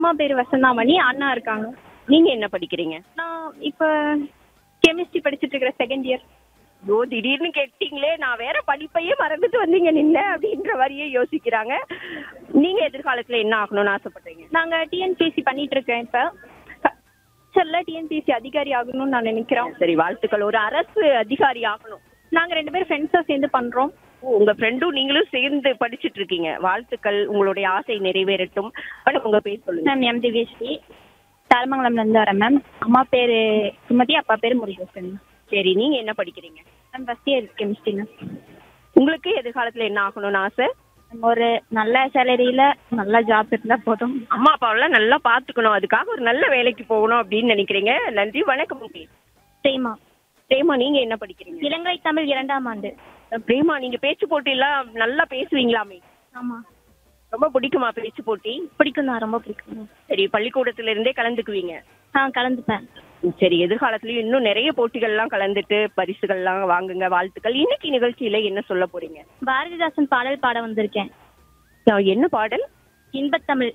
அம்மா பேர் வசந்தாமணி அண்ணா இருக்காங்க நீங்க என்ன படிக்கிறீங்க நான் இப்போ கெமிஸ்ட்ரி படிச்சுட்டு இருக்கிற செகண்ட் இயர் ஐயோ திடீர்னு கேட்டீங்களே நான் வேற படிப்பையே மறந்துட்டு வந்தீங்க நின்ன அப்படின்ற மாதிரியே யோசிக்கிறாங்க நீங்க எதிர்காலத்துல என்ன ஆகணும்னு ஆசைப்படுறீங்க நாங்கள் டிஎன்பிஎஸ்சி பண்ணிட்டு இருக்கேன் இப்போ சொல்ல டிஎன்பிஎஸ்சி அதிகாரி ஆகணும்னு நான் நினைக்கிறோம் சரி வாழ்த்துக்கள் ஒரு அரசு அதிகாரி ஆகணும் நாங்கள் ரெண்டு பேரும் ஃப்ரெண்ட்ஸாக சேர்ந்து பண்ணுறோம் ஓ, உங்க ஃப்ரெண்டும் நீங்களும் சேர்ந்து படிச்சிட்டு இருக்கீங்க வாழ்த்துக்கள் உங்களுடைய ஆசை நிறைவேறட்டும் மேடம் உங்க பேர் சொல்லுங்க மேம் எம் திவ்யஸ்ரீ தாரமங்கலம்லேருந்து வரேன் மேம் அம்மா பேர் சுமதி அப்பா பேர் முருகேசன் சரி நீங்க என்ன படிக்கிறீங்க ma'am first year chemistry ma'am உங்களுக்கு எதிர்காலத்துல என்ன ஆகணும்னு ஆசை நம்ம ஒரு நல்ல சேலரியில் நல்ல ஜாப் இருந்தால் போதும் அம்மா அப்பாவெல்லாம் நல்லா பாத்துக்கணும் அதுக்காக ஒரு நல்ல வேலைக்கு போகணும் அப்படின்னு நினைக்கிறீங்க நன்றி வணக்கம் உங்க பேர். பிரேமா பிரேமா நீங்க என்ன படிக்கிறீங்க இலங்கை தமிழ் இரண்டாம் ஆண்டு பிரேமா நீங்க பேச்சு போட்டியெல்லாம் நல்லா பேசுவீங்களாமே ஆமாம் ரொம்ப பிடிக்குமா பேச்சு போட்டி பிடிக்கும் தான் ரொம்ப பிடிக்கும் சரி பள்ளிக்கூடத்துல இருந்தே கலந்துக்குவீங்க ஆ கலந்துப்பேன் சரி எதிர்காலத்துலயும் இன்னும் நிறைய போட்டிகள்லாம் கலந்துட்டு பரிசுகள்லாம் வாங்குங்க வாழ்த்துக்கள் இன்னைக்கு நிகழ்ச்சியில என்ன சொல்ல போறீங்க பாரதிதாசன் பாடல் பாட வந்திருக்கேன் அஹ் என்ன பாடல் இன்பத்தமிழ்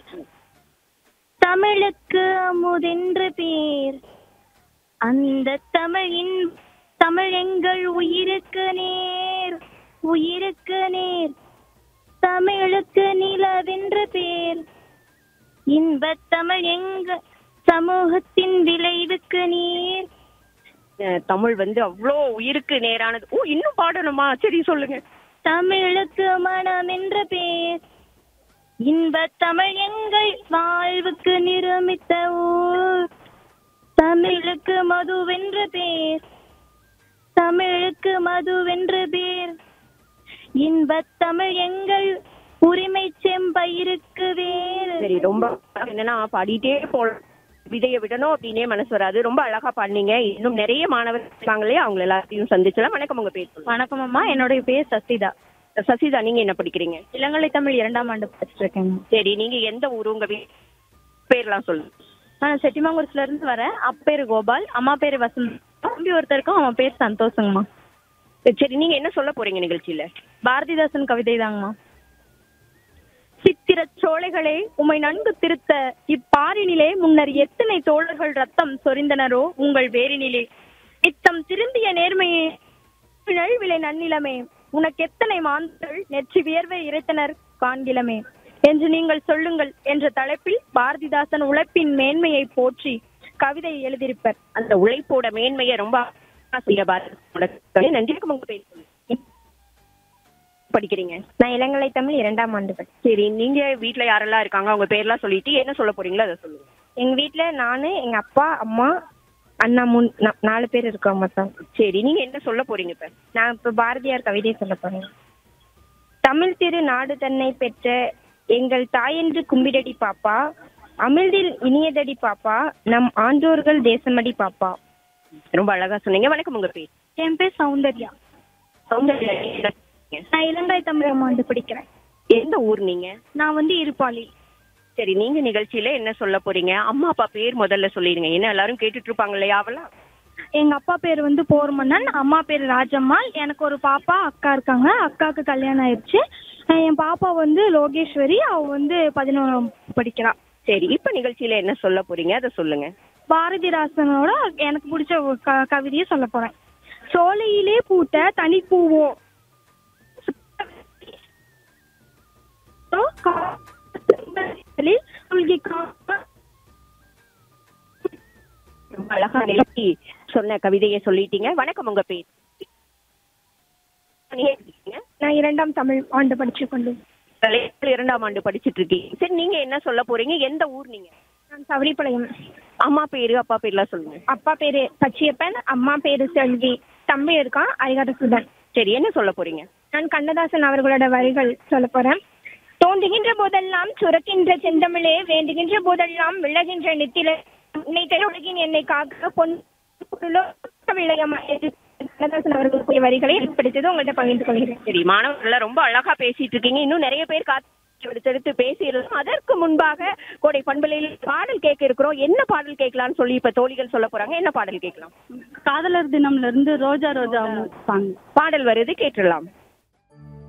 தமிழுக்கு அமுதென்று பேர் அந்த தமிழின் தமிழ் எங்கள் உயிருக்கு நேர் உயிருக்கு நேர் தமிழுக்கு நிலவென்று பேர் இன்பத்தமிழ் எங்க சமூகத்தின் விளைவுக்கு நீர் அஹ் தமிழ் வந்து அவ்வளோ உயிருக்கு நேரானது ஓ இன்னும் பாடணுமா சரி சொல்லுங்க தமிழுக்கு மனம் என்ற பேர் இன்பத் தமிழ் எங்கள் வாழ்வுக்கு நிரூபித்த ஊர் தமிழுக்கு மதுவென்று பேர் தமிழுக்கு மதுவென்று பேர் இன்பத் தமிழ் எங்கள் உரிமை செம்பயிருக்கு வேறு சரி ரொம்ப என்னன்னா பாடிட்டே போல விதைய விடணும் அப்படின்னே மனசு வராது ரொம்ப அழகா பாடினீங்க இன்னும் நிறைய மாணவர்கள் இருக்காங்களே அவங்க எல்லாத்தையும் சந்திச்சலாம் வணக்கம் உங்க பேர் சொல்லுங்க வணக்கம் அம்மா என்னுடைய பேர் சசிதா சசிதா நீங்க என்ன படிக்கிறீங்க இளங்கலை தமிழ் இரண்டாம் ஆண்டு படிச்சுட்டு இருக்கேன் சரி நீங்க எந்த ஊரு உங்க வீ பேர்லாம் சொல்லுங்க நான் செட்டிமாங்குறிச்சில இருந்து வரேன் அப்பா பேரு கோபால் அம்மா பேரு வசந்த் தம்பி ஒருத்தருக்கும் அவன் பேர் சந்தோஷங்கம்மா சரி நீங்க என்ன சொல்ல போறீங்க நிகழ்ச்சியில பாரதிதாசன் கவிதை தாங்கம்மா சித்திர சோலைகளே உம்மை நன்கு திருத்த இப்பாரினிலே முன்னர் எத்தனை தோழர்கள் ரத்தம் சொரிந்தனரோ உங்கள் வேரினிலே நித்தம் திருந்திய நேர்மையே நல்விலை நன்னிலமே உனக்கு எத்தனை மாந்தர்கள் நெற்றி வியர்வை இறைத்தனர் காண்கிலமே என்று நீங்கள் சொல்லுங்கள் என்ற தலைப்பில் பாரதிதாசன் உழைப்பின் மேன்மையை போற்றி கவிதை எழுதியிருப்பர் அந்த உழைப்போட மேன்மையை ரொம்ப அழகா செய்ய பாரதி நன்றி வணக்கம் உங்க பேர் சொல்லுங்க படிக்கிறீங்க நான் இளங்கலை தமிழ் இரண்டாம் ஆண்டு சரி நீங்க வீட்ல யாரெல்லாம் இருக்காங்க அவங்க பேர்லாம் சொல்லிட்டு என்ன சொல்ல போறீங்களோ அதை சொல்லுங்க எங்க வீட்ல நானு எங்க அப்பா அம்மா அண்ணா மூணு நா- நாலு பேர் இருக்கோம் மொத்தம் சரி நீங்க என்ன சொல்ல போறீங்க இப்ப நான் இப்ப பாரதியார் கவிதை சொல்ல போறேன் தமிழ் திரு நாடு தன்னை பெற்ற எங்கள் தாயென்று கும்பிடடி பாப்பா அமிழ்தில் இனியதடி பாப்பா நம் ஆன்றோர்கள் தேசமடி பாப்பா ரொம்ப அழகா சொன்னீங்க வணக்கம் உங்க பேர் என் பேர் சௌந்தர்யா சௌந்தர்யா, நீங்க என்ன சொல்றீங்க? நான் இளங்கலை தமிழ் ஆண்டு படிக்கிறேன் எந்த ஊர் நீங்க நான் வந்து இருப்பாளி சரி நீங்க நிகழ்ச்சியில என்ன சொல்ல போறீங்க அம்மா அப்பா பேர் முதல்ல சொல்லிருங்க ஏன்னா எல்லாரும் கேட்டுட்டு இருப்பாங்க இல்லையா அவெல்லாம் எங்க அப்பா பேர் வந்து போர்மன்னன் அம்மா பேர் ராஜம்மாள் எனக்கு ஒரு பாப்பா அக்கா இருக்காங்க அக்காவுக்கு கல்யாணம் ஆயிடுச்சு அஹ் என் பாப்பா வந்து லோகேஸ்வரி அவ வந்து பதினோராம் படிக்கிறா சரி இப்ப நிகழ்ச்சியில என்ன சொல்ல போறீங்க அதை சொல்லுங்க பாரதிதாசனோட எனக்கு பிடிச்ச ஒரு க கவிதையை சொல்ல போறேன் சோலையிலே பூத்த தனிப்பூவோ மூழ்கி கா- ரொம்ப அழகா நிகழ்ச்சி சொன்ன கவிதையை சொல்லிட்டீங்க வணக்கம் உங்க பேர் நீங்க எப்படி இருக்கீங்க? நான் இரண்டாம் தமிழ் ஆண்டு படிச்சு கொண்டு கலைஞர் இரண்டாம் ஆண்டு படிச்சிட்டு இருக்கீங்க சரி நீங்க என்ன சொல்ல போறீங்க எந்த ஊர் நீங்க நான் சவரிப்பாளையம் அம்மா பேரு அப்பா பேர்லாம் சொல்லுங்க அப்பா பேரு பச்சியப்பன் அம்மா பேரு செல்வி தம்பி இருக்கான் ஐகாரசுதன் சரி என்ன சொல்ல போறீங்க நான் கண்ணதாசன் அவர்களோட வரிகள் சொல்ல போறேன் தோன்றுகின்ற போதெல்லாம் சுரக்கின்ற செந்தமிழே வேண்டுகின்ற போதெல்லாம் விழகின்ற நெத்தில உன்னை உலகின் என்னை காக்க பொன் பொருளோ விளையமா என்று கண்ணதாசன் அவர்களுடைய வரிகளை எனக்கு பிடித்தது உங்கள்கிட்ட பகிர்ந்து கொள்கிறேன் சரி மாணவர்கள் ரொம்ப அழகா பேசிட்டு இருக்கீங்க இன்னும் நிறைய பேர் காத்து எடுத்தெடுத்து பேசியிருந்தோம் அதற்கு முன்பாக கோடை பண்பலையில் பாடல் கேட்க இருக்கிறோம் என்ன பாடல் கேட்கலாம்னு சொல்லி இப்ப தோழிகள் சொல்ல போறாங்க என்ன பாடல் கேட்கலாம் காதலர் தினம்ல இருந்து ரோஜா ரோஜா சாங் பாடல் வருது கேட்டுடலாம்